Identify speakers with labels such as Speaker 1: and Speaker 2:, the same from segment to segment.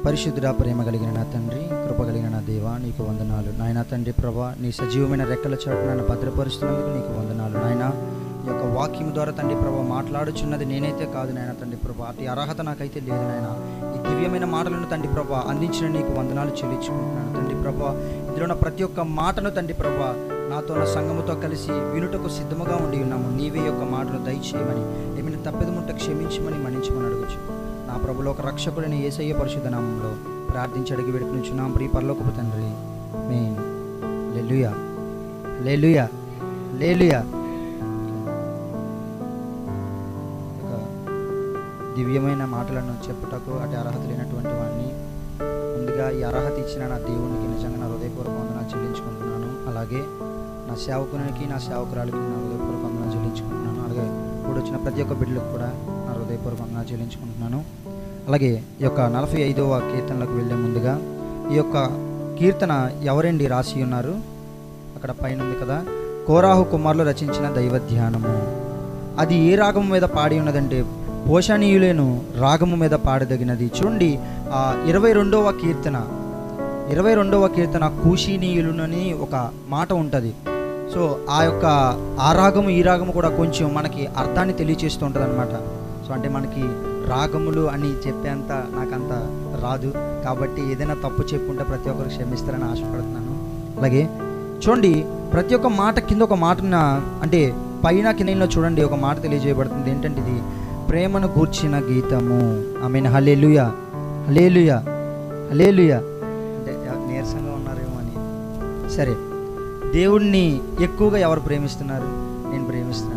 Speaker 1: పరిశుద్ధుడ ప్రేమ కలిగిన నా తండ్రి కృప కలిగిన నా దేవా నీకు వందనాలు నాయన తండ్రి ప్రభా నీ సజీవమైన రెక్కల చాటు నన్ను భద్రపరుస్తున్నందుకు నీకు వందనాలు నాయన ఈ యొక్క వాక్యం ద్వారా తండ్రి ప్రభా మాట్లాడుచున్నది నేనైతే కాదు నాయన తండ్రి ప్రభా అటు అర్హత నాకైతే లేదు నాయన ఈ దివ్యమైన మాటలను తండ్రి ప్రభా అందించిన నీకు వందనాలు చెల్లించుకుంటున్నాను తండ్రి ప్రభా ఇందులో ఉన్న ప్రతి ఒక్క మాటను తండ్రి ప్రభా నాతో నా సంఘముతో కలిసి వినుటకు సిద్ధముగా ఉండి ఉన్నాము నీవే యొక్క మాటను దయచేయమని ఏమైనా తప్పెదముంటే క్షమించమని మన్నించమని అడగచ్చు నా ప్రభులో ఒక రక్షకుడిని ఏసయ్య పరిశుద్ధ నామంలో ప్రార్థించి అడిగి వేడుకునిచున్నాం ప్రియ పరలోకపు తండ్రి మెయిన్ లెలుయా లేలుయా లేలుయా ఒక దివ్యమైన మాటలను చెప్పుటకు అటు అర్హత లేనటువంటి వాడిని ముందుగా ఈ అర్హత ఇచ్చిన నా దేవునికి నిజంగా నా హృదయపూర్వక వందనాలు చెల్లించుకుంటున్నాను అలాగే నా సేవకునికి నా సేవకురాలకి నా హృదయపూర్వక వందనాలు చెల్లించుకుంటున్నాను అలాగే ఇప్పుడు వచ్చిన ప్రతి ఒక్క బిడ్డలకు కూడా నా హృదయపూర్వక వందనాలు చెల్లించుకుంటున్నాను అలాగే ఈ యొక్క నలభై ఐదవ కీర్తనలకు వెళ్ళే ముందుగా ఈ యొక్క కీర్తన ఎవరండి రాసి ఉన్నారు అక్కడ పైన ఉంది కదా కోరాహు కుమారులు రచించిన దైవ ధ్యానము అది ఏ రాగము మీద పాడి ఉన్నదంటే పోషణీయులేను రాగము మీద పాడదగినది చూడండి ఆ ఇరవై రెండవ కీర్తన ఇరవై రెండవ కీర్తన కూషీనీయులునని ఒక మాట ఉంటుంది సో ఆ యొక్క ఆ రాగము ఈ రాగము కూడా కొంచెం మనకి అర్థాన్ని తెలియచేస్తూ ఉంటుంది అనమాట సో అంటే మనకి రాగములు అని చెప్పేంత నాకంత రాదు కాబట్టి ఏదైనా తప్పు చెప్పుంటే ప్రతి ఒక్కరు క్షమిస్తారని ఆశపడుతున్నాను అలాగే చూడండి ప్రతి ఒక్క మాట కింద ఒక మాటన అంటే పైన కింద చూడండి ఒక మాట తెలియజేయబడుతుంది ఏంటంటే ఇది ప్రేమను గూర్చిన గీతము I mean hallelujah hallelujah hallelujah అంటే ఎవ- నీరసంగా ఉన్నారేమో అని సరే దేవుణ్ణి ఎక్కువగా ఎవరు ప్రేమిస్తున్నారు నేను ప్రేమిస్తున్నాను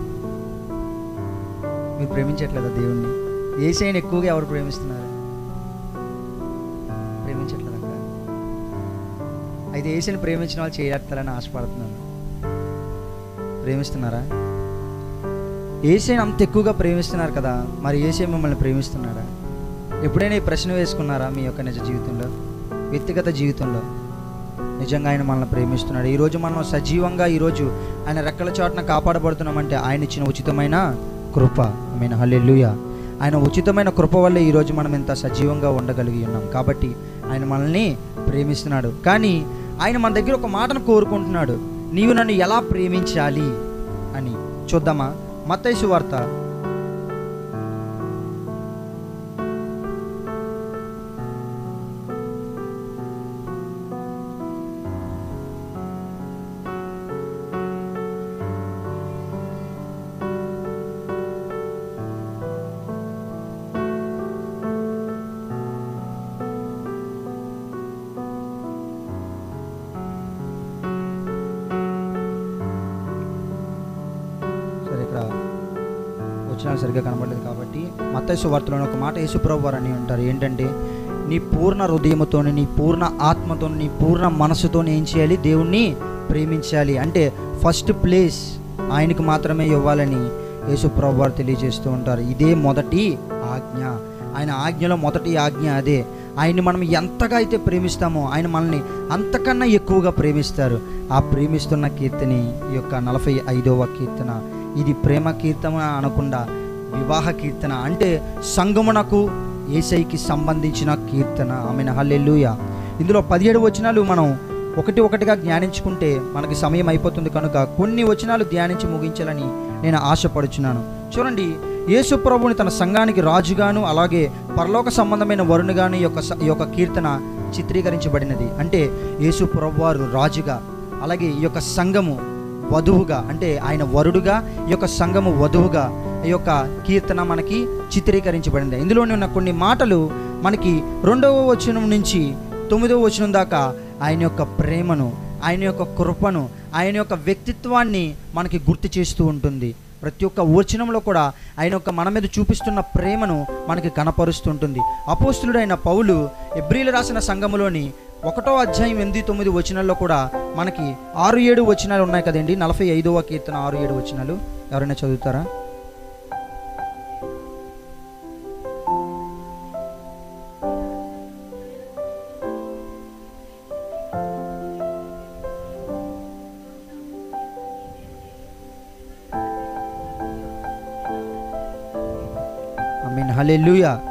Speaker 1: మీరు ప్రేమించట్లేదా దేవుణ్ణి ఏసైని ఎక్కువగా ఎవరు ప్రేమిస్తున్నారు ప్రేమించట్లేదు అక్క అయితే ఏసైని ప్రేమించిన వాళ్ళు చేయట్టాలని ఆశపడుతున్నాను ప్రేమిస్తున్నారా ఏసైని అంత ఎక్కువగా ప్రేమిస్తున్నారు కదా మరి ఏసై మిమ్మల్ని ప్రేమిస్తున్నాడా ఎప్పుడైనా ఈ ప్రశ్న వేసుకున్నారా మీ యొక్క నిజ జీవితంలో వ్యక్తిగత జీవితంలో నిజంగా ఆయన మనల్ని ప్రేమిస్తున్నాడు ఈరోజు మనం సజీవంగా ఈరోజు ఆయన రెక్కల చాటున కాపాడబడుతున్నామంటే ఆయన ఇచ్చిన ఉచితమైన కృప ఐ మీన్ హల్లెలూయా ఆయన ఉచితమైన కృప వల్లే ఈరోజు మనం ఇంత సజీవంగా ఉండగలిగి ఉన్నాం కాబట్టి ఆయన మనల్ని ప్రేమిస్తున్నాడు కానీ ఆయన మన దగ్గర ఒక మాటను కోరుకుంటున్నాడు నీవు నన్ను ఎలా ప్రేమించాలి అని చూద్దామా మత్తైసు వార్త సరే ఇక్కడ వచ్చినా సరిగ్గా కనబడలేదు కాబట్టి మత్తైసు వార్తలోని ఒక మాట యేసుప్రభు వారు అని ఉంటారు ఏంటంటే నీ పూర్ణ హృదయముతోని నీ పూర్ణ ఆత్మతో నీ పూర్ణ మనసుతో ఏం చేయాలి దేవుణ్ణి ప్రేమించాలి అంటే ఫస్ట్ ప్లేస్ ఆయనకు మాత్రమే ఇవ్వాలని యేసుప్రభు వారు తెలియజేస్తూ ఉంటారు ఇదే మొదటి ఆజ్ఞ ఆయన ఆజ్ఞలో మొదటి ఆజ్ఞ అదే ఆయన్ని మనం ఎంతగా అయితే ప్రేమిస్తామో ఆయన మనల్ని అంతకన్నా ఎక్కువగా ప్రేమిస్తారు ఆ ప్రేమిస్తున్న కీర్తని ఈ యొక్క నలభై ఐదవ కీర్తన ఇది ప్రేమ కీర్తన అనకుండా వివాహ కీర్తన అంటే సంగమునకు ఏసైకి సంబంధించిన కీర్తన ఆమె హల్లెలూయ ఇందులో పదిహేడు వచనాలు మనం ఒకటి ఒకటిగా ధ్యానించుకుంటే మనకి సమయం అయిపోతుంది కనుక కొన్ని వచనాలు ధ్యానించి ముగించాలని నేను ఆశపడుచున్నాను చూడండి యేసు ప్రభుని తన సంఘానికి రాజుగాను అలాగే పరలోక సంబంధమైన వరుణుగాను ఈ యొక్క స- ఈ యొక్క కీర్తన చిత్రీకరించబడినది అంటే యేసు ప్రభువారు రాజుగా అలాగే ఈ యొక్క సంఘము వధువుగా అంటే ఆయన వరుడుగా ఈ యొక్క సంఘము వధువుగా ఈ యొక్క కీర్తన మనకి చిత్రీకరించబడింది ఇందులోనే ఉన్న కొన్ని మాటలు మనకి రెండవ వచనం నుంచి తొమ్మిదవ వచనం దాకా ఆయన యొక్క ప్రేమను ఆయన యొక్క కృపను ఆయన యొక్క వ్యక్తిత్వాన్ని మనకి గుర్తు చేస్తూ ఉంటుంది ప్రతి ఒక్క వచనంలో కూడా ఆయన యొక్క మన మీద చూపిస్తున్న ప్రేమను మనకి కనపరుస్తుంటుంది అపోస్తులుడైన పౌలు ఎబ్రిలు రాసిన సంఘములోని ఒకటో అధ్యాయం ఎనిమిది తొమ్మిది వచనాల్లో కూడా మనకి ఆరు ఏడు వచనాలు ఉన్నాయి కదండి నలభై ఐదవ కీర్తన ఆరు ఏడు వచనాలు ఎవరైనా చదువుతారా మీన్ హలెలుయా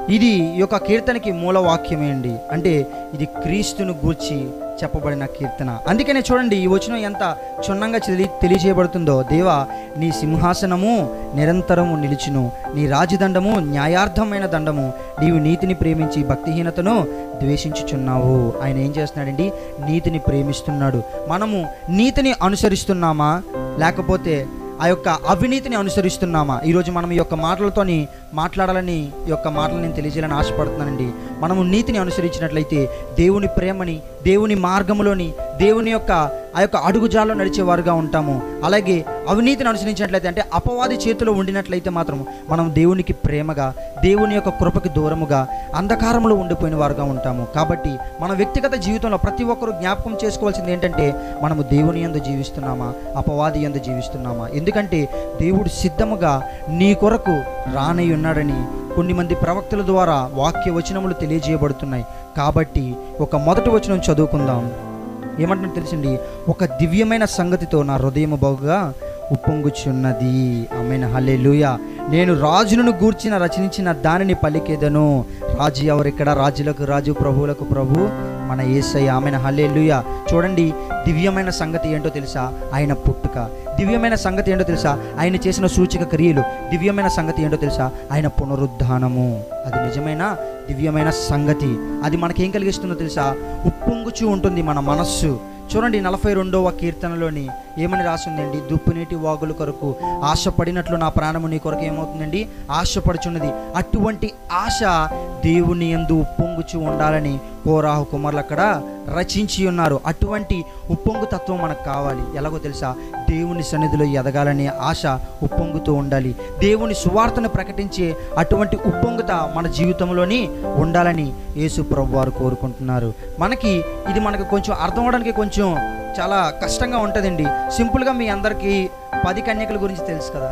Speaker 1: ఇది ఈ యొక్క కీర్తనకి మూల వాక్యమే అండి అంటే ఇది క్రీస్తును గూర్చి చెప్పబడిన కీర్తన అందుకనే చూడండి ఈ వచనం ఎంత క్షుణ్ణంగా తెలియ తెలియజేయబడుతుందో దేవా నీ సింహాసనము నిరంతరము నిలుచును నీ రాజదండము న్యాయార్థమైన దండము నీవు నీతిని ప్రేమించి భక్తిహీనతను ద్వేషించుచున్నావు ఆయన ఏం చేస్తున్నాడండి నీతిని ప్రేమిస్తున్నాడు మనము నీతిని అనుసరిస్తున్నామా లేకపోతే ఆ యొక్క అవినీతిని అనుసరిస్తున్నామా ఈరోజు మనం ఈ యొక్క మాటలతోని మాట్లాడాలని ఈ యొక్క మాటలు నేను తెలియజేయాలని ఆశపడుతున్నానండి మనము నీతిని అనుసరించినట్లయితే దేవుని ప్రేమని దేవుని మార్గములోని దేవుని యొక్క ఆ యొక్క అడుగుజాల్లో నడిచేవారుగా ఉంటాము అలాగే అవినీతిని అనుసరించినట్లయితే అంటే అపవాది చేతిలో ఉండినట్లయితే మాత్రం మనం దేవునికి ప్రేమగా దేవుని యొక్క కృపకి దూరముగా అంధకారంలో ఉండిపోయిన వారుగా ఉంటాము కాబట్టి మన వ్యక్తిగత జీవితంలో ప్రతి ఒక్కరూ జ్ఞాపకం చేసుకోవాల్సింది ఏంటంటే మనము దేవుని యందు జీవిస్తున్నామా అపవాది యందు జీవిస్తున్నామా ఎందుకంటే దేవుడు సిద్ధముగా నీ కొరకు రానై ఉన్నాడని కొన్ని మంది ప్రవక్తల ద్వారా వాక్య వచనములు తెలియజేయబడుతున్నాయి కాబట్టి ఒక మొదటి వచనం చదువుకుందాం ఏమంటున్నా తెలిసింది ఒక దివ్యమైన సంగతితో నా హృదయము బాగుగా ఉప్పొంగుచున్నది ఆమెను హల్లెలూయ నేను రాజులను గూర్చిన రచనించిన దానిని పలికేదను రాజు ఎవరిక్కడ రాజులకు రాజు ప్రభువులకు ప్రభు మన ఏసయ్య ఆమెన హల్లెలూయ చూడండి దివ్యమైన సంగతి ఏంటో తెలుసా ఆయన పుట్టుక దివ్యమైన సంగతి ఏంటో తెలుసా ఆయన చేసిన సూచక క్రియలు దివ్యమైన సంగతి ఏంటో తెలుసా ఆయన పునరుద్ధానము అది నిజమైన దివ్యమైన సంగతి అది మనకేం కలిగిస్తుందో తెలుసా ఉప్పొంగుచూ ఉంటుంది మన మనస్సు చూడండి నలభై రెండవ కీర్తనలోని ఏమని రాసిందండి దుప్పునీటి వాగుల కొరకు ఆశపడినట్లు నా ప్రాణము నీ కొరకు ఏమవుతుందండి ఆశపడుచున్నది అటువంటి ఆశ దేవుని ఎందు ఉప్పొంగుచు ఉండాలని కోరాహు కుమారులు అక్కడ రచించి ఉన్నారు అటువంటి ఉప్పొంగు తత్వం మనకు కావాలి ఎలాగో తెలుసా దేవుని సన్నిధిలో ఎదగాలనే ఆశ ఉప్పొంగుతూ ఉండాలి దేవుని సువార్తను ప్రకటించే అటువంటి ఉప్పొంగుత మన జీవితంలోని ఉండాలని యేసు ప్రభు వారు కోరుకుంటున్నారు మనకి ఇది మనకు కొంచెం అర్థం అవడానికి కొంచెం చాలా కష్టంగా ఉంటుందండి సింపుల్గా మీ అందరికీ పది కన్యకల గురించి తెలుసు కదా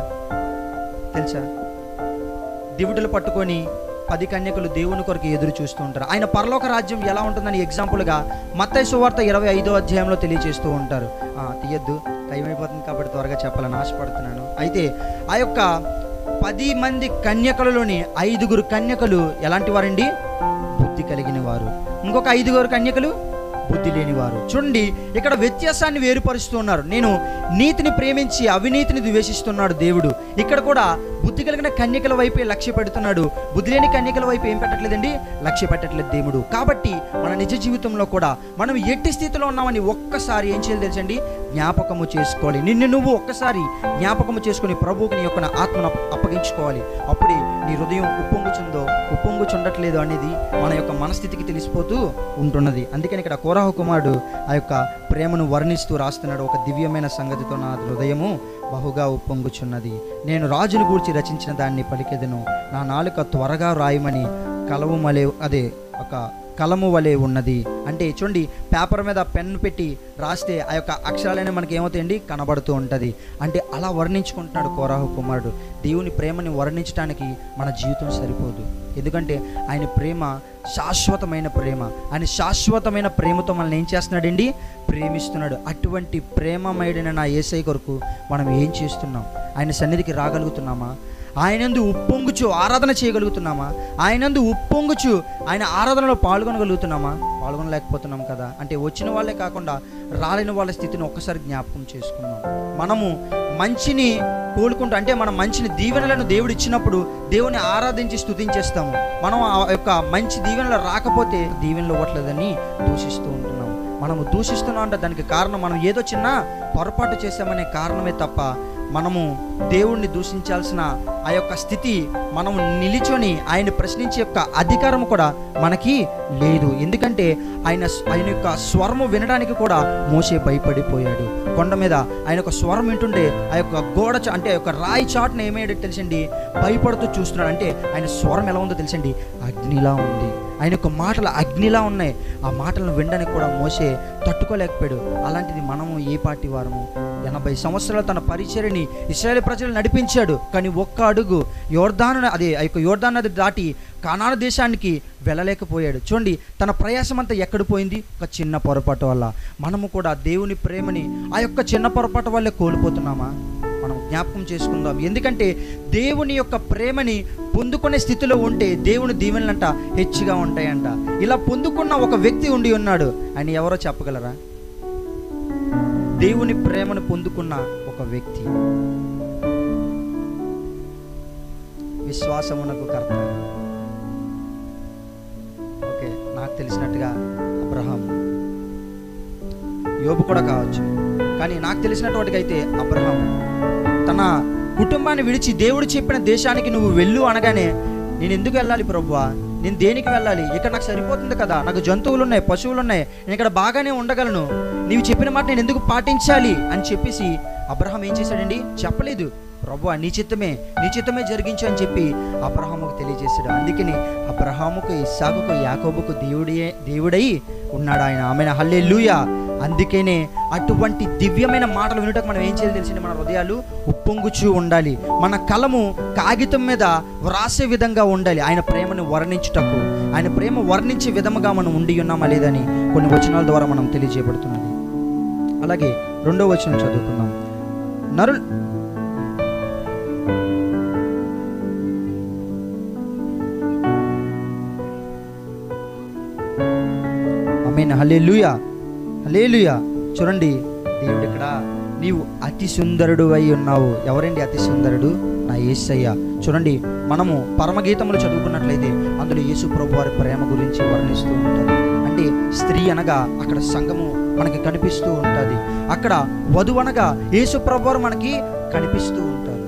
Speaker 1: తెలుసా దివిటలు పట్టుకొని పది కన్యకలు దేవుని కొరకు ఎదురు చూస్తూ ఉంటారు ఆయన పరలోక రాజ్యం ఎలా ఉంటుందని ఎగ్జాంపుల్గా మత్తయి సువార్త ఇరవై ఐదో అధ్యాయంలో తెలియజేస్తూ ఉంటారు ఆ, తీయద్దు టైం అయిపోతుంది కాబట్టి త్వరగా చెప్పాలని ఆశపడుతున్నాను అయితే ఆ యొక్క పది మంది కన్యకలలోని ఐదుగురు కన్యకలు ఎలాంటి వారండి బుద్ధి కలిగిన వారు ఇంకొక ఐదుగురు కన్యకలు బుద్ధి లేనివారు చూడండి ఇక్కడ వ్యత్యాసాన్ని వేరుపరుస్తూ ఉన్నారు నేను నీతిని ప్రేమించి అవినీతిని ద్వేషిస్తున్నాడు దేవుడు ఇక్కడ కూడా బుద్ధి కలిగిన కన్యకల వైపే లక్ష్య పెడుతున్నాడు బుద్ధి లేని కన్యకల వైపు ఏం పెట్టట్లేదండి లక్ష్య పెట్టట్లేదు దేవుడు కాబట్టి మన నిజ జీవితంలో కూడా మనం ఎట్టి స్థితిలో ఉన్నామని ఒక్కసారి ఏం చేయాలి తెలుసండి జ్ఞాపకము చేసుకోవాలి నిన్ను నువ్వు ఒక్కసారి జ్ఞాపకము చేసుకొని ప్రభువుకి నీ యొక్క ఆత్మను అప్ప- అప్పగించుకోవాలి అప్పుడే నీ హృదయం ఉప్పొంగుచుందో ఉప్పొంగుచుండట్లేదు అనేది మన యొక్క మనస్థితికి తెలిసిపోతూ ఉంటున్నది అందుకని ఇక్కడ కోరాహు కుమారుడు ఆ యొక్క ప్రేమను వర్ణిస్తూ రాస్తున్నాడు ఒక దివ్యమైన సంగతితో నా హృదయము బహుగా ఉప్పొంగుచున్నది నేను రాజును గూర్చి రచించిన దాన్ని పలికెదను నా నాలుక త్వరగా రాయమని కలవు మలే అదే ఒక కలము వలె ఉన్నది అంటే చూడండి పేపర్ మీద పెన్ పెట్టి రాస్తే ఆ యొక్క అక్షరాలనే మనకి ఏమవుతాయండి కనబడుతూ ఉంటుంది అంటే అలా వర్ణించుకుంటున్నాడు కోరాహు కుమారుడు దేవుని ప్రేమని వర్ణించడానికి మన జీవితం సరిపోదు ఎందుకంటే ఆయన ప్రేమ శాశ్వతమైన ప్రేమ ఆయన శాశ్వతమైన ప్రేమతో మనల్ని ఏం చేస్తున్నాడండి ప్రేమిస్తున్నాడు అటువంటి ప్రేమమయుడైన నా ఏసై కొరకు మనం ఏం చేస్తున్నాం ఆయన సన్నిధికి రాగలుగుతున్నామా ఆయనందు ఉప్పొంగుచు ఆరాధన చేయగలుగుతున్నామా ఆయనందు ఉప్పొంగుచు ఆయన ఆరాధనలో పాల్గొనగలుగుతున్నామా పాల్గొనలేకపోతున్నాం కదా అంటే వచ్చిన వాళ్ళే కాకుండా రాలేని వాళ్ళ స్థితిని ఒక్కసారి జ్ఞాపకం చేసుకున్నాం మనము మంచిని కోలుకుంటూ అంటే మనం మంచిని దీవెనలను దేవుడు ఇచ్చినప్పుడు దేవుని ఆరాధించి స్తుతించేస్తాము మనం ఆ యొక్క మంచి దీవెనలు రాకపోతే దీవెనలు ఇవ్వట్లేదని దూషిస్తూ ఉంటున్నాము మనము దూషిస్తున్నాం అంటే దానికి కారణం మనం ఏదో చిన్న పొరపాటు చేసామనే కారణమే తప్ప మనము దేవుణ్ణి దూషించాల్సిన ఆ యొక్క స్థితి మనం నిలిచొని ఆయన ప్రశ్నించే యొక్క అధికారం కూడా మనకి లేదు ఎందుకంటే ఆయన ఆయన యొక్క స్వరము వినడానికి కూడా మోసే భయపడిపోయాడు కొండ మీద ఆయన యొక్క స్వరం వింటుండే ఆ యొక్క గోడ చా- అంటే ఆ యొక్క రాయి చాటున ఏమయ్యాడో తెలిసండి భయపడుతూ చూస్తున్నాడు అంటే ఆయన స్వరం ఎలా ఉందో తెలిసండి అగ్నిలా ఉంది ఆయన యొక్క మాటలు అగ్నిలా ఉన్నాయి ఆ మాటలను వినడానికి కూడా మోసే తట్టుకోలేకపోయాడు అలాంటిది మనము ఏ పార్టీ వారము ఎనభై సంవత్సరాలు తన పరిచర్ని ఇస్రాయేల్ ప్రజలు నడిపించాడు కానీ ఒక్క అడుగు యోర్ధాను అదే ఆ యొక్క యోర్ధాన్ నది దాటి కానాన దేశానికి వెళ్ళలేకపోయాడు చూడండి తన ప్రయాసం అంతా ఎక్కడ పోయింది ఒక చిన్న పొరపాటు వల్ల మనము కూడా దేవుని ప్రేమని ఆ యొక్క చిన్న పొరపాటు వల్లే కోల్పోతున్నామా మనం జ్ఞాపకం చేసుకుందాం ఎందుకంటే దేవుని యొక్క ప్రేమని పొందుకునే స్థితిలో ఉంటే దేవుని దీవెనలంట హెచ్చుగా ఉంటాయంట ఇలా పొందుకున్న ఒక వ్యక్తి ఉండి ఉన్నాడు అని ఎవరో చెప్పగలరా దేవుని ప్రేమను పొందుకున్న ఒక వ్యక్తి విశ్వాసమునకు కర్త ఓకే నాకు తెలిసినట్టుగా అబ్రహాం యోబు కూడా కావచ్చు కానీ నాకు తెలిసినటువంటి అయితే అబ్రహాం తన కుటుంబాన్ని విడిచి దేవుడు చెప్పిన దేశానికి నువ్వు వెళ్ళు అనగానే నేను ఎందుకు వెళ్ళాలి ప్రభువా నేను దేనికి వెళ్ళాలి ఇక్కడ నాకు సరిపోతుంది కదా నాకు జంతువులు ఉన్నాయి పశువులు ఉన్నాయి నేను ఇక్కడ బాగానే ఉండగలను నీవు చెప్పిన మాట నేను ఎందుకు పాటించాలి అని చెప్పేసి అబ్రహాం ఏం చేశాడండి చెప్పలేదు ప్రభు నీ చిత్తమే నీ చిత్తమే జరిగించు అని చెప్పి అబ్రహాముకు తెలియజేశాడు అందుకని అబ్రహాముకు ఇస్సాకుకు యాకోబుకు దేవుడే దేవుడై ఉన్నాడు ఆయన ఆమె హల్లే అందుకనే అటువంటి దివ్యమైన మాటలు వినుటకు మనం ఏం చేయాలి తెలిసింది మన హృదయాలు ఉప్పొంగుచూ ఉండాలి మన కలము కాగితం మీద వ్రాసే విధంగా ఉండాలి ఆయన ప్రేమను వర్ణించుటకు ఆయన ప్రేమ వర్ణించే విధముగా మనం ఉండి ఉన్నామా లేదని కొన్ని వచనాల ద్వారా మనం తెలియజేయబడుతున్నది అలాగే రెండో వచనం చదువుకుందాం నరు ఆమెన్ హల్లెలూయా హల్లెలూయా చూడండి దేవుడు ఇక్కడ నీవు అతి సుందరుడు అయి ఉన్నావు ఎవరండి అతి సుందరుడు నా యేసయ్య చూడండి మనము పరమగీతములు చదువుకున్నట్లయితే అందులో యేసు ప్రభు వారి ప్రేమ గురించి వర్ణిస్తూ ఉంటారు అంటే స్త్రీ అనగా అక్కడ సంఘము మనకి కనిపిస్తూ ఉంటుంది అక్కడ వధువు అనగా యేసు ప్రభు వారు మనకి కనిపిస్తూ ఉంటారు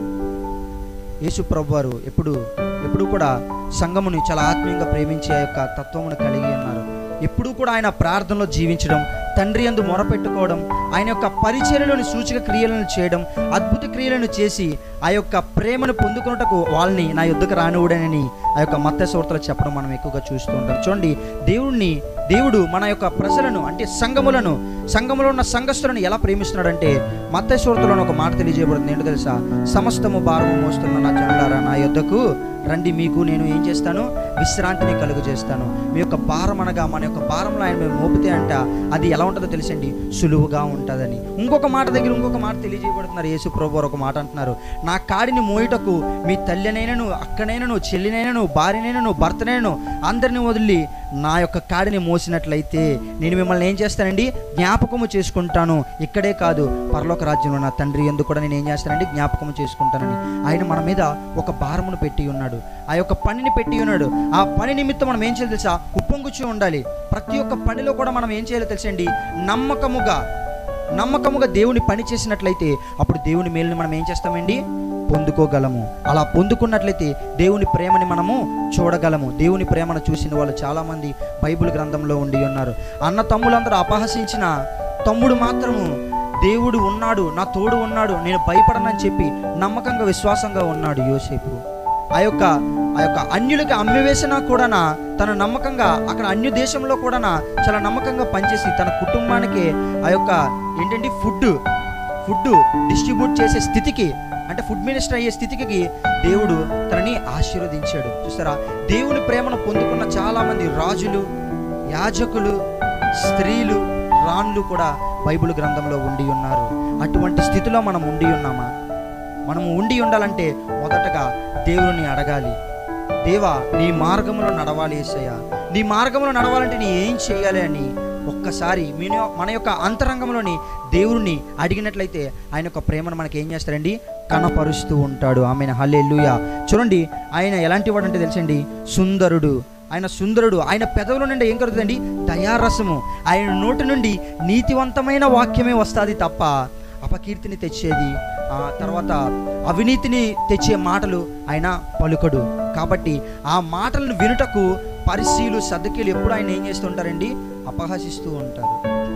Speaker 1: యేసు ప్రభు వారు ఎప్పుడు ఎప్పుడు కూడా సంఘముని చాలా ఆత్మీయంగా ప్రేమించే యొక్క తత్వమును కలిగి ఉన్నారు ఎప్పుడూ కూడా ఆయన ప్రార్థనలో జీవించడం తండ్రి యందు మొరపెట్టుకోవడం ఆయన యొక్క పరిచర్యలోని సూచక క్రియలను చేయడం అద్భుత క్రియలను చేసి ఆ యొక్క ప్రేమను పొందుకున్నటకు వాళ్ళని నా యుద్ధకు రానివుడనని ఆ యొక్క మత్త సోర్తలు చెప్పడం మనం ఎక్కువగా చూస్తూ ఉంటాం చూడండి దేవుణ్ణి దేవుడు మన యొక్క ప్రజలను అంటే సంఘములను సంఘములో ఉన్న సంఘస్థులను ఎలా ప్రేమిస్తున్నాడంటే మత్త సోర్తలను ఒక మాట తెలియజేయబడుతుంది ఏంటో తెలుసా సమస్తము భారము మోస్తున్న నా జనులారా నా యుద్ధకు రండి మీకు నేను ఏం చేస్తాను విశ్రాంతిని కలుగు చేస్తాను మీ యొక్క భారం అనగా మన యొక్క భారంలో ఆయన మేము మోపితే అంట అది ఎలా ఉంటుందో తెలుసండి సులువుగా ఉంటుందని ఇంకొక మాట దగ్గర ఇంకొక మాట తెలియజేయబడుతున్నారు యేసు ప్రభు వారు ఒక మాట అంటున్నారు నా కాడిని మోయుటకు మీ తల్లినైనను అక్కనైనను చెల్లినైనను భార్యనైనను భర్తనైనను అందరిని వదిలి నా యొక్క కాడిని మోసినట్లయితే నేను మిమ్మల్ని ఏం చేస్తానండి జ్ఞాపకము చేసుకుంటాను ఇక్కడే కాదు పరలోక రాజ్యంలో నా తండ్రి ఎందుకు కూడా నేను ఏం చేస్తానండి జ్ఞాపకము చేసుకుంటానని ఆయన మన మీద ఒక భారమును పెట్టి ఉన్నాడు ఆ యొక్క పనిని పెట్టి ఉన్నాడు ఆ పని నిమిత్తం మనం ఏం చేయాలి తెలుసా ఉప్పొంగుచూ ఉండాలి ప్రతి ఒక్క పనిలో కూడా మనం ఏం చేయాలో తెలుసండి నమ్మకముగా నమ్మకముగా దేవుని పని చేసినట్లయితే అప్పుడు దేవుని మేలుని మనం ఏం చేస్తామండి పొందుకోగలము అలా పొందుకున్నట్లయితే దేవుని ప్రేమని మనము చూడగలము దేవుని ప్రేమను చూసిన వాళ్ళు చాలామంది బైబిల్ గ్రంథంలో ఉండి ఉన్నారు అన్న తమ్ములందరూ అపహసించిన తమ్ముడు మాత్రము దేవుడు ఉన్నాడు నా తోడు ఉన్నాడు నేను భయపడనని చెప్పి నమ్మకంగా విశ్వాసంగా ఉన్నాడు యోసేపు ఆ యొక్క ఆ యొక్క అన్యులకి అమ్మివేసినా కూడా తన నమ్మకంగా అక్కడ అన్య దేశంలో కూడా చాలా నమ్మకంగా పనిచేసి తన కుటుంబానికి ఆ యొక్క ఏంటంటే ఫుడ్ ఫుడ్ డిస్ట్రిబ్యూట్ చేసే స్థితికి అంటే ఫుడ్ మినిస్టర్ అయ్యే స్థితికి దేవుడు తనని ఆశీర్వదించాడు చూస్తారా దేవుని ప్రేమను పొందుకున్న చాలామంది రాజులు యాజకులు స్త్రీలు రాణులు కూడా బైబిల్ గ్రంథంలో ఉండి ఉన్నారు అటువంటి స్థితిలో మనం ఉండి ఉన్నామా మనము ఉండి ఉండాలంటే మొదటగా దేవుని అడగాలి దేవా నీ మార్గంలో నడవాలి ఏసయ్య నీ మార్గంలో నడవాలంటే నీ ఏం చేయాలి అని ఒక్కసారి మన మన యొక్క అంతరంగంలోని దేవుడిని అడిగినట్లయితే ఆయన యొక్క ప్రేమను మనకి ఏం చేస్తారండి కనపరుస్తూ ఉంటాడు ఆమె హల్లే చూడండి ఆయన ఎలాంటి వాడు అంటే తెలుసండి సుందరుడు ఆయన సుందరుడు ఆయన పెదవుల నుండి ఏం కలుగుతుందండి దయారసము ఆయన నోటి నుండి నీతివంతమైన వాక్యమే వస్తుంది తప్ప అపకీర్తిని తెచ్చేది ఆ తర్వాత అవినీతిని తెచ్చే మాటలు ఆయన పలుకడు కాబట్టి ఆ మాటలను వినుటకు పరిశీలు సద్దకీలు ఎప్పుడు ఆయన ఏం చేస్తుంటారండి అపహసిస్తూ ఉంటారు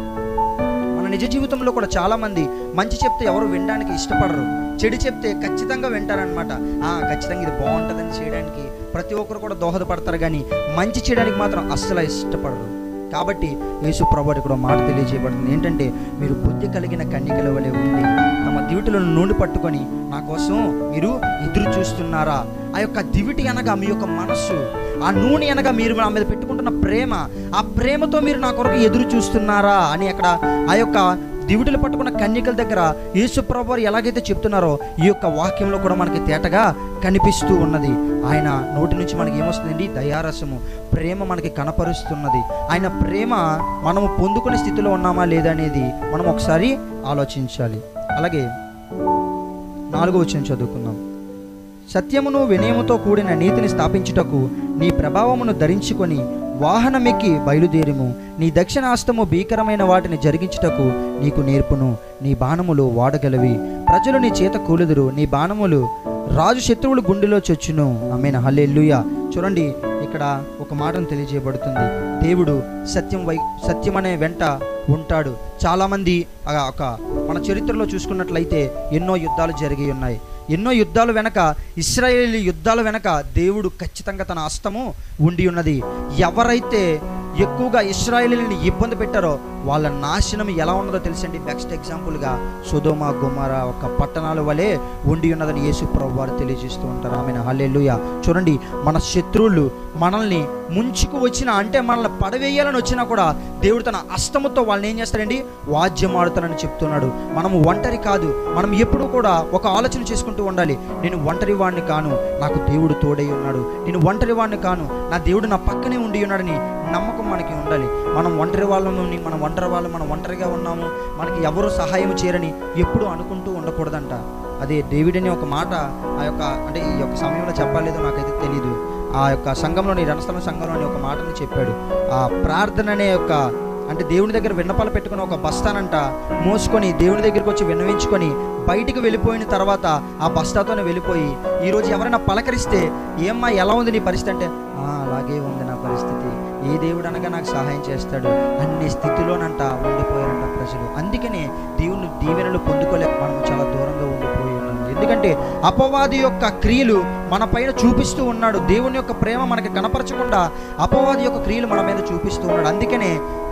Speaker 1: మన నిజ జీవితంలో కూడా చాలామంది మంచి చెప్తే ఎవరు వినడానికి ఇష్టపడరు చెడు చెప్తే ఖచ్చితంగా వింటారనమాట ఆ ఖచ్చితంగా ఇది బాగుంటుందని చేయడానికి ప్రతి ఒక్కరు కూడా దోహదపడతారు కానీ మంచి చేయడానికి మాత్రం అస్సలు ఇష్టపడరు కాబట్టి యేసు ప్రభు ఇక్కడ మాట తెలియజేయబడుతుంది ఏంటంటే మీరు బుద్ధి కలిగిన కన్యకల వలె ఉండి తమ దివిటిలను నూనె పట్టుకొని నా కోసం మీరు ఎదురు చూస్తున్నారా ఆ యొక్క దివిటి అనగా మీ యొక్క మనస్సు ఆ నూనె అనగా మీరు నా మీద పెట్టుకుంటున్న ప్రేమ ఆ ప్రేమతో మీరు నా కొరకు ఎదురు చూస్తున్నారా అని అక్కడ ఆ యొక్క దివిటలు పట్టుకున్న కన్యకల దగ్గర యేసుప్రభు వారు ఎలాగైతే చెప్తున్నారో ఈ యొక్క వాక్యంలో కూడా మనకి తేటగా కనిపిస్తూ ఉన్నది ఆయన నోటి నుంచి మనకి ఏమొస్తుందండి దయారసము ప్రేమ మనకి కనపరుస్తున్నది ఆయన ప్రేమ మనము పొందుకునే స్థితిలో ఉన్నామా లేదా అనేది మనం ఒకసారి ఆలోచించాలి అలాగే నాలుగో వచ్చిన చదువుకుందాం సత్యమును వినయముతో కూడిన నీతిని స్థాపించుటకు నీ ప్రభావమును ధరించుకొని వాహనమెక్కి బయలుదేరుము నీ దక్షిణాస్తము భీకరమైన వాటిని జరిగించుటకు నీకు నేర్పును నీ బాణములు వాడగలవి ప్రజలు నీ చేత కూలుదురు నీ బాణములు రాజు శత్రువులు గుండెలో చొచ్చును ఆమెన హల్లెలూయా చూడండి ఇక్కడ ఒక మాటను తెలియజేయబడుతుంది దేవుడు సత్యం వై సత్యం అనే వెంట ఉంటాడు చాలామంది ఆ ఒక మన చరిత్రలో చూసుకున్నట్లయితే ఎన్నో యుద్ధాలు జరిగి ఉన్నాయి ఎన్నో యుద్ధాలు వెనక ఇస్రాయేలీ యుద్ధాల వెనక దేవుడు ఖచ్చితంగా తన హస్తము ఉండి ఉన్నది ఎవరైతే ఎక్కువగా ఇస్రాయేలీని ఇబ్బంది పెట్టారో వాళ్ళ నాశనం ఎలా ఉన్నదో తెలుసండి బెస్ట్ ఎగ్జాంపుల్గా సుధోమ గుమార ఒక పట్టణాల వలె ఉండి ఉన్నదని యేసు ప్రభు వారు తెలియజేస్తూ ఉంటారు ఆమె హల్లెలూయా చూడండి మన శత్రువులు మనల్ని ముంచుకు వచ్చిన అంటే మనల్ని పడవేయాలని వచ్చినా కూడా దేవుడు తన అస్తముతో వాళ్ళని ఏం చేస్తాడండి వాద్యం ఆడుతానని చెప్తున్నాడు మనము ఒంటరి కాదు మనం ఎప్పుడూ కూడా ఒక ఆలోచన చేసుకుంటూ ఉండాలి నేను ఒంటరి వాడిని కాను నాకు దేవుడు తోడై ఉన్నాడు నేను ఒంటరి వాడిని కాను నా దేవుడు నా పక్కనే ఉండి ఉన్నాడని నమ్మకం మనకి ఉండాలి మనం ఒంటరి వాళ్ళము మనం ఒంటరి వాళ్ళు మనం ఒంటరిగా ఉన్నాము మనకి ఎవరు సహాయం చేయరని ఎప్పుడూ అనుకుంటూ ఉండకూడదంట అదే డేవిడ్ అనే ఒక మాట ఆ యొక్క అంటే ఈ యొక్క సమయంలో చెప్పలేదో నాకైతే తెలియదు ఆ యొక్క సంఘంలోని రణస్థలం సంఘంలోని ఒక మాటని చెప్పాడు ఆ ప్రార్థన అనే యొక్క అంటే దేవుని దగ్గర విన్నపాలు పెట్టుకుని ఒక బస్తానంట మోసుకొని దేవుని దగ్గరికి వచ్చి విన్నవించుకొని బయటికి వెళ్ళిపోయిన తర్వాత ఆ బస్తాతోనే వెళ్ళిపోయి ఈరోజు ఎవరైనా పలకరిస్తే ఏమ్మా ఎలా ఉంది నీ పరిస్థితి అంటే "ఆ, అలాగే ఉంది నా పరిస్థితి ఏ దేవుడు అనగా నాకు సహాయం చేస్తాడు అన్ని స్థితిలోనంట ఉండిపోయారంట ప్రజలు అందుకనే దేవుని దీవెనలు పొందుకోలేక మనం చాలా దూరంగా ఉండిపోయి ఉన్నాం ఎందుకంటే అపవాది యొక్క క్రియలు మన పైన చూపిస్తూ ఉన్నాడు దేవుని యొక్క ప్రేమ మనకి కనపరచకుండా అపవాది యొక్క క్రియలు మన మీద చూపిస్తూ ఉన్నాడు అందుకనే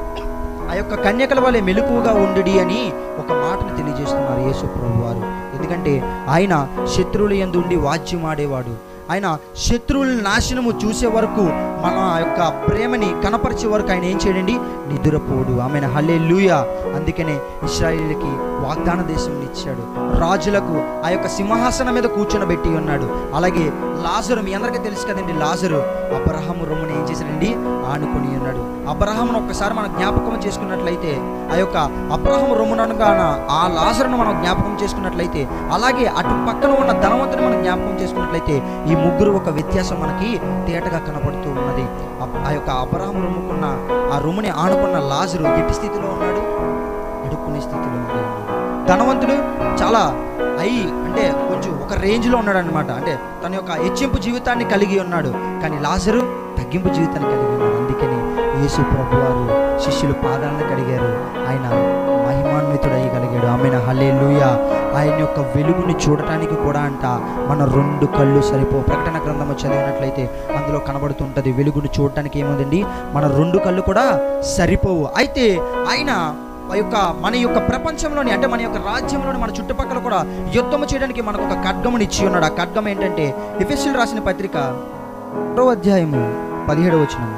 Speaker 1: ఆ యొక్క కన్యకల వలె మెలకువగా ఉండుడి అని ఒక మాటను తెలియజేస్తున్నారు యేసు ప్రభు వారు ఎందుకంటే ఆయన శత్రువుల యందు ఉండి వాద్యం ఆడేవాడు ఆయన శత్రువుల నాశనము చూసే వరకు మన యొక్క ప్రేమని కనపరిచే వరకు ఆయన ఏం చేయడండి నిద్రపోడు ఆమె హల్లే అందుకనే ఇస్రాయేలీలకి వాగ్దాన దేశం ఇచ్చాడు రాజులకు ఆ యొక్క సింహాసనం మీద కూర్చొనబెట్టి ఉన్నాడు అలాగే లాజరు మీ అందరికీ తెలుసు కదండి లాజరు అబ్రహాము రొమ్ముని ఏం చేశాడండి ఆనుకొని ఉన్నాడు అబ్రహామును ఒక్కసారి మనం జ్ఞాపకం చేసుకున్నట్లయితే ఆ యొక్క అబ్రహాము రొమ్మునగాన ఆ లాజరును మనం జ్ఞాపకం చేసుకున్నట్లయితే అలాగే అటు పక్కన ఉన్న ధనవంతుని మనం జ్ఞాపకం చేసుకున్నట్లయితే ఈ ముగ్గురు ఒక వ్యత్యాసం మనకి తేటగా కనపడుతూ ఉన్నది ఆ- ఆ యొక్క అబ్రహాము రొమ్ముకున్న ఆ రొమ్ముని ఆనుకున్న లాజరు ఎట్టి స్థితిలో ఉన్నాడు అడుక్కునే స్థితిలో ఉన్నాడు ధనవంతుడు చాలా అయి అంటే కొంచెం ఒక రేంజ్లో ఉన్నాడు అనమాట అంటే తన యొక్క హెచ్చింపు జీవితాన్ని కలిగి ఉన్నాడు కానీ లాజరు తగ్గింపు జీవితాన్ని కలిగి ఉన్నాడు అందుకని యేసు ప్రభు వారు శిష్యులు పాదాలను కడిగారు ఆయన మహిమాన్వితుడు అయ్యగలిగాడు ఆమె హలే ఆయన యొక్క వెలుగుని చూడటానికి కూడా అంట మన రెండు కళ్ళు సరిపో ప్రకటన గ్రంథము చదివినట్లయితే అందులో కనబడుతుంటది వెలుగుని చూడటానికి ఏముందండి మన రెండు కళ్ళు కూడా సరిపోవు అయితే ఆయన ఆ యొక్క మన యొక్క ప్రపంచంలోని అంటే మన యొక్క రాజ్యంలోని మన చుట్టుపక్కల కూడా యుద్ధము చేయడానికి మనకు ఒక ఖడ్గముని ఇచ్చి ఉన్నాడు ఆ ఖడ్గం ఏంటంటే ఎఫెస్యులు రాసిన పత్రిక రెండవ అధ్యాయము పదిహేడవ వచనము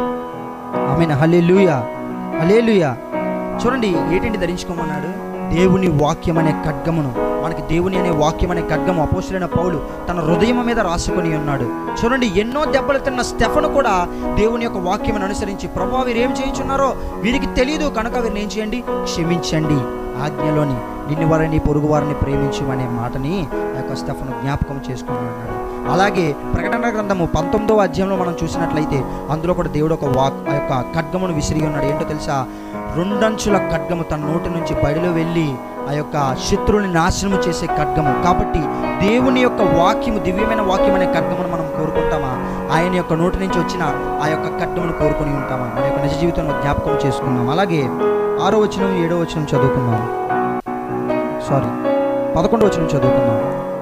Speaker 1: ఆమె హలేలుయా హలేలుయా చూడండి ఏంటండి ధరించుకోమన్నాడు దేవుని వాక్యం అనే ఖడ్గమును మనకి దేవుని అనే వాక్యం అనే ఖడ్గము అపోసులైన పౌలు తన హృదయం మీద రాసుకొని ఉన్నాడు చూడండి ఎన్నో దెబ్బలు తిన్న స్టెఫను కూడా దేవుని యొక్క వాక్యం అనుసరించి ప్రభా వీరు ఏం చేయించున్నారో వీరికి తెలియదు కనుక వీరిని ఏం చేయండి క్షమించండి ఆజ్ఞలోని నిన్ను వారిని పొరుగు వారిని ప్రేమించు అనే మాటని ఆ యొక్క స్టెఫను జ్ఞాపకం చేసుకుని ఉన్నాడు అలాగే ప్రకటన గ్రంథము పంతొమ్మిదవ అధ్యాయంలో మనం చూసినట్లయితే అందులో కూడా దేవుడు ఒక వాక్ ఆ యొక్క ఖడ్గమును విసిరి ఉన్నాడు ఏంటో తెలుసా రెండంచుల ఖడ్గము తన నోటి నుంచి బయలు వెళ్ళి ఆ యొక్క శత్రువుని నాశనము చేసే ఖడ్గము కాబట్టి దేవుని యొక్క వాక్యము దివ్యమైన వాక్యం అనే ఖడ్గమును మనం కోరుకుంటామా ఆయన యొక్క నోటి నుంచి వచ్చిన ఆ యొక్క ఖడ్గమును కోరుకొని ఉంటామా మన యొక్క నిజ జీవితంలో జ్ఞాపకం చేసుకున్నాం అలాగే ఆరో వచనం ఏడో వచనం చదువుకుందాం సారీ పదకొండో వచనం చదువుకుందాం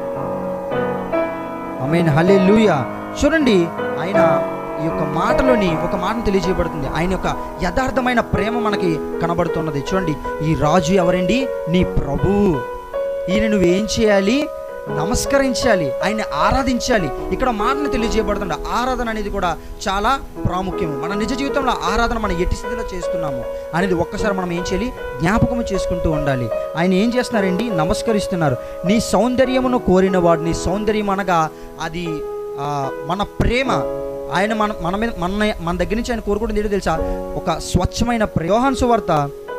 Speaker 1: ఆమెన్ హలే చూడండి ఆయన ఈ యొక్క మాటలోని ఒక మాటను తెలియజేయబడుతుంది ఆయన యొక్క యథార్థమైన ప్రేమ మనకి కనబడుతున్నది చూడండి ఈ రాజు ఎవరండి నీ ప్రభు ఈయన నువ్వేం చేయాలి నమస్కరించాలి ఆయన్ని ఆరాధించాలి ఇక్కడ మాటలు తెలియజేయబడుతుంది ఆరాధన అనేది కూడా చాలా ప్రాముఖ్యం మన నిజ జీవితంలో ఆరాధన మనం ఎట్టి స్థితిలో చేస్తున్నాము అనేది ఒక్కసారి మనం ఏం చేయాలి జ్ఞాపకం చేసుకుంటూ ఉండాలి ఆయన ఏం చేస్తున్నారండి నమస్కరిస్తున్నారు నీ సౌందర్యమును కోరిన వాడు నీ సౌందర్యం అనగా అది ఆ, మన ప్రేమ ఆయన మన మన మీద మన మన దగ్గర నుంచి ఆయన కోరుకుంటుంది ఏంటో తెలుసా ఒక స్వచ్ఛమైన ప్రయోహాన్ సువార్త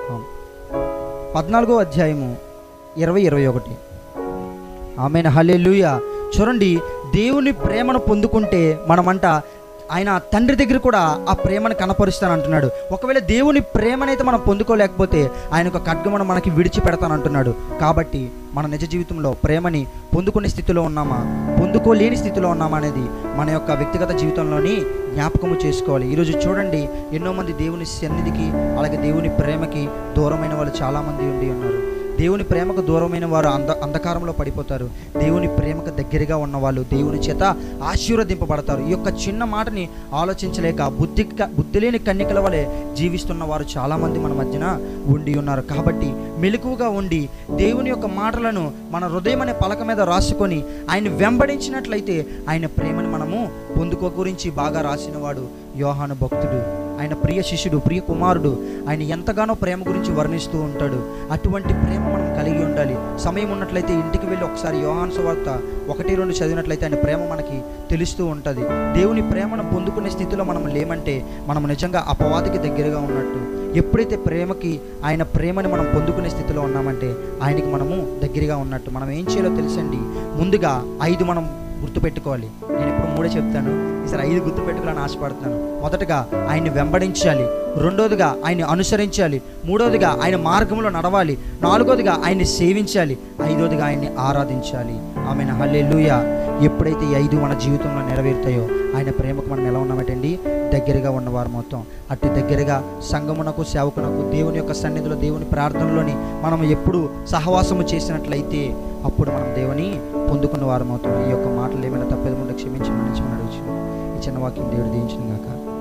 Speaker 1: పద్నాలుగో అధ్యాయము ఇరవై ఇరవై ఒకటి ఆమె హల్లెలూయా చూడండి దేవుని ప్రేమను పొందుకుంటే మనమంట ఆయన తండ్రి దగ్గర కూడా ఆ ప్రేమను కనపరుస్తాను అంటున్నాడు ఒకవేళ దేవుని ప్రేమనైతే మనం పొందుకోలేకపోతే ఆయన ఒక ఖడ్గమను మనకి విడిచిపెడతాను అంటున్నాడు కాబట్టి మన నిజ జీవితంలో ప్రేమని పొందుకునే స్థితిలో ఉన్నామా పొందుకోలేని స్థితిలో ఉన్నామా అనేది మన యొక్క వ్యక్తిగత జీవితంలోని జ్ఞాపకము చేసుకోవాలి ఈరోజు చూడండి ఎన్నో మంది దేవుని సన్నిధికి అలాగే దేవుని ప్రేమకి దూరమైన వాళ్ళు చాలామంది ఉండి ఉన్నారు దేవుని ప్రేమకు దూరమైన వారు అంధ అంధకారంలో పడిపోతారు దేవుని ప్రేమకు దగ్గరగా ఉన్నవాళ్ళు దేవుని చేత ఆశీర్వదింపబడతారు ఈ యొక్క చిన్న మాటని ఆలోచించలేక బుద్ధి బుద్ధి లేని కన్యకల వలె జీవిస్తున్న వారు చాలామంది మన మధ్యన ఉండి ఉన్నారు కాబట్టి మెలకువగా ఉండి దేవుని యొక్క మాటలను మన హృదయం అనే పలక మీద రాసుకొని ఆయన వెంబడించినట్లయితే ఆయన ప్రేమను మనము పొందుకో గురించి బాగా రాసినవాడు యోహాను భక్తుడు ఆయన ప్రియ శిష్యుడు ప్రియ కుమారుడు ఆయన ఎంతగానో ప్రేమ గురించి వర్ణిస్తూ ఉంటాడు అటువంటి ప్రేమ మనం కలిగి ఉండాలి సమయం ఉన్నట్లయితే ఇంటికి వెళ్ళి ఒకసారి యోహాన్ సువార్త ఒకటి రెండు చదివినట్లయితే ఆయన ప్రేమ మనకి తెలుస్తూ ఉంటుంది దేవుని ప్రేమను పొందుకునే స్థితిలో మనం లేమంటే మనం నిజంగా అపవాదికి దగ్గరగా ఉన్నట్టు ఎప్పుడైతే ప్రేమకి ఆయన ప్రేమని మనం పొందుకునే స్థితిలో ఉన్నామంటే ఆయనకి మనము దగ్గరగా ఉన్నట్టు మనం ఏం చేయాలో తెలుసండి ముందుగా ఐదు మనం గుర్తుపెట్టుకోవాలి నేను ఇప్పుడు మూడే చెప్తాను ఈసారి ఐదు గుర్తుపెట్టుకోవాలని ఆశపడుతున్నాను మొదటగా ఆయన్ని వెంబడించాలి రెండోదిగా ఆయన్ని అనుసరించాలి మూడోదిగా ఆయన మార్గంలో నడవాలి నాలుగోదిగా ఆయన్ని సేవించాలి ఐదోదిగా ఆయన్ని ఆరాధించాలి ఆమె హల్లెలూయా ఎప్పుడైతే ఈ ఐదు మన జీవితంలో నెరవేరుతాయో ఆయన ప్రేమకు మనం ఎలా ఉన్నామటండి దగ్గరగా ఉన్నవారు మొత్తం అట్టి దగ్గరగా సంగమునకు సేవకునకు దేవుని యొక్క సన్నిధిలో దేవుని ప్రార్థనలోని మనం ఎప్పుడు సహవాసము చేసినట్లయితే అప్పుడు మనం దేవుని పొందుకున్న వారం అవుతాం ఈ యొక్క మాటలు ఏమైనా తప్పేది ఉంటే క్షమించి మన్నించమని అడుగుచు ఈ చిన్న వాక్యం దేవుడు దీవించిన గాక